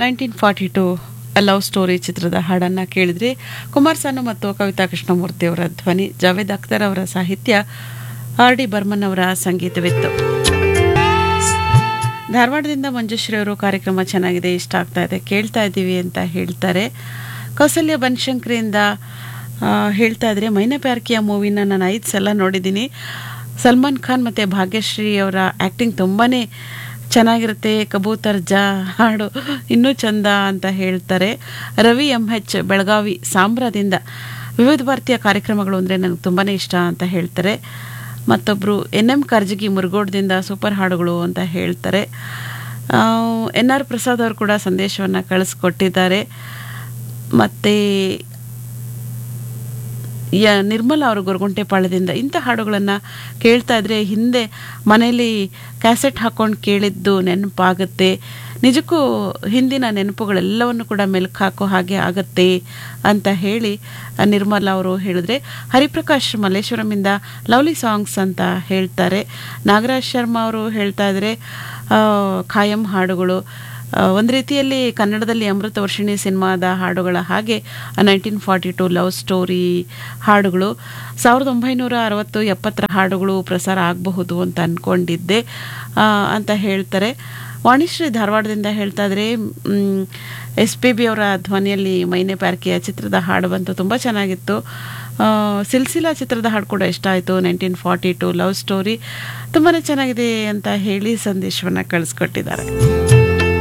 nineteen forty two love story ಚಿತ್ರದ ಹಾಡನ್ನು ಕೇಳಿದ್ರಿ ಕುಮಾರ್ ಸಾನು ಮತ್ತು ಕವಿತಾ ಕೃಷ್ಣಮೂರ್ತಿ ಅವರ ಧ್ವನಿ ಜಾವೇದ್ ಅಖ್ತರ್ ಅವರ ಸಾಹಿತ್ಯ ಆರ್ ಡಿ ಬರ್ಮನ್ ಅವರ ಸಂಗೀತವಿತ್ತು ಧಾರವಾಡದಿಂದ ಮಂಜುಶ್ರೀ ಅವರು ಕಾರ್ಯಕ್ರಮ ಚೆನ್ನಾಗಿದೆ ಇಷ್ಟ ಆಗ್ತಾ ಇದೆ ಕೇಳ್ತಾ ಇದ್ದೀವಿ ಅಂತ ಹೇಳ್ತಾರೆ ಕೌಸಲ್ಯ ಬನಶಂಕರಿಯಿಂದ ಆ, ಹೇಳ್ತಾ ಇದ್ರೆ ಮೈನ ಪ್ಯಾರ್ಕಿಯ ಮೂವಿನ ನಾನು ಐದು ಸಲ ನೋಡಿದ್ದೀನಿ ಸಲ್ಮಾನ್ ಖಾನ್ ಮತ್ತು ಭಾಗ್ಯಶ್ರೀ ಅವರ ಆ್ಯಕ್ಟಿಂಗ್ ತುಂಬಾ ಚೆನ್ನಾಗಿರುತ್ತೆ ಕಬೂತರ್ ಜಾ ಹಾಡು ಇನ್ನೂ ಚಂದ ಅಂತ ಹೇಳ್ತಾರೆ ರವಿ ಎಂ ಎಚ್ ಬೆಳಗಾವಿ ಸಾಂಬ್ರಾದಿಂದ ವಿವಿಧ ಭಾರತೀಯ ಕಾರ್ಯಕ್ರಮಗಳು ಅಂದರೆ ನನಗೆ ತುಂಬಾ ಇಷ್ಟ ಅಂತ ಹೇಳ್ತಾರೆ ಮತ್ತೊಬ್ಬರು ಎನ್ ಎಂ ಕಾರ್ಜಗಿ ಮುರುಗೋಡ್ದಿಂದ ಸೂಪರ್ ಹಾಡುಗಳು ಅಂತ ಹೇಳ್ತಾರೆ ಎನ್ ಆರ್ ಪ್ರಸಾದ್ ಅವರು ಕೂಡ ಸಂದೇಶವನ್ನು ಕಳಿಸ್ಕೊಟ್ಟಿದ್ದಾರೆ ಮತ್ತು ಯ ನಿರ್ಮಲಾ ಅವರು ಗೊರಗುಂಟೆಪಾಳ್ಯದಿಂದ ಇಂಥ ಹಾಡುಗಳನ್ನು ಕೇಳ್ತಾ ಇದ್ರೆ ಹಿಂದೆ ಮನೇಲಿ ಕ್ಯಾಸೆಟ್ ಹಾಕ್ಕೊಂಡು ಕೇಳಿದ್ದು ನೆನಪಾಗುತ್ತೆ ನಿಜಕ್ಕೂ ಹಿಂದಿನ ನೆನಪುಗಳೆಲ್ಲವನ್ನು ಕೂಡ ಮೆಲುಕು ಹಾಕೋ ಹಾಗೆ ಆಗತ್ತೆ ಅಂತ ಹೇಳಿ ಆ, ನಿರ್ಮಲಾ ಅವರು ಹೇಳಿದ್ರೆ ಹರಿಪ್ರಕಾಶ್ ಮಲ್ಲೇಶ್ವರಮಿಂದ ಲವ್ಲಿ ಸಾಂಗ್ಸ್ ಅಂತ ಹೇಳ್ತಾರೆ ನಾಗರಾಜ್ ಶರ್ಮಾ ಅವರು ಹೇಳ್ತಾ ಇದ್ರೆ ಆ, ಖಾಯಂ ಹಾಡುಗಳು ಆ, ಒಂದು ರೀತಿಯಲ್ಲಿ ಕನ್ನಡದಲ್ಲಿ ಅಮೃತ ವರ್ಷಿಣಿ ಸಿನಿಮಾದ ಹಾಡುಗಳ ಹಾಗೆ nineteen forty two love story ಹಾಡುಗಳು ಸಾವಿರದ ಒಂಬೈನೂರ ಅರವತ್ತು ಎಪ್ಪತ್ತರ ಹಾಡುಗಳು ಪ್ರಸಾರ ಆಗಬಹುದು ಅಂತ ಅಂದ್ಕೊಂಡಿದ್ದೆ ಆ, ಅಂತ ಹೇಳ್ತಾರೆ ವಾಣಿಶ್ರೀ ಧಾರವಾಡದಿಂದ ಹೇಳ್ತಾ ಇದ್ರೆ ಎಸ್ ಪಿ ಬಿ ಅವರ ಧ್ವನಿಯಲ್ಲಿ ಮೈನೆ ಪ್ಯಾರ್ಕಿಯ ಚಿತ್ರದ ಹಾಡು ಬಂತು ತುಂಬ ಚೆನ್ನಾಗಿತ್ತು ಆ, ಸಿಲ್ಸಿಲಾ ಚಿತ್ರದ ಹಾಡು ಕೂಡ ಇಷ್ಟ ಆಯಿತು nineteen forty two love story ತುಂಬಾ ಚೆನ್ನಾಗಿದೆ ಅಂತ ಹೇಳಿ ಸಂದೇಶವನ್ನು ಕಳಿಸ್ಕೊಟ್ಟಿದ್ದಾರೆ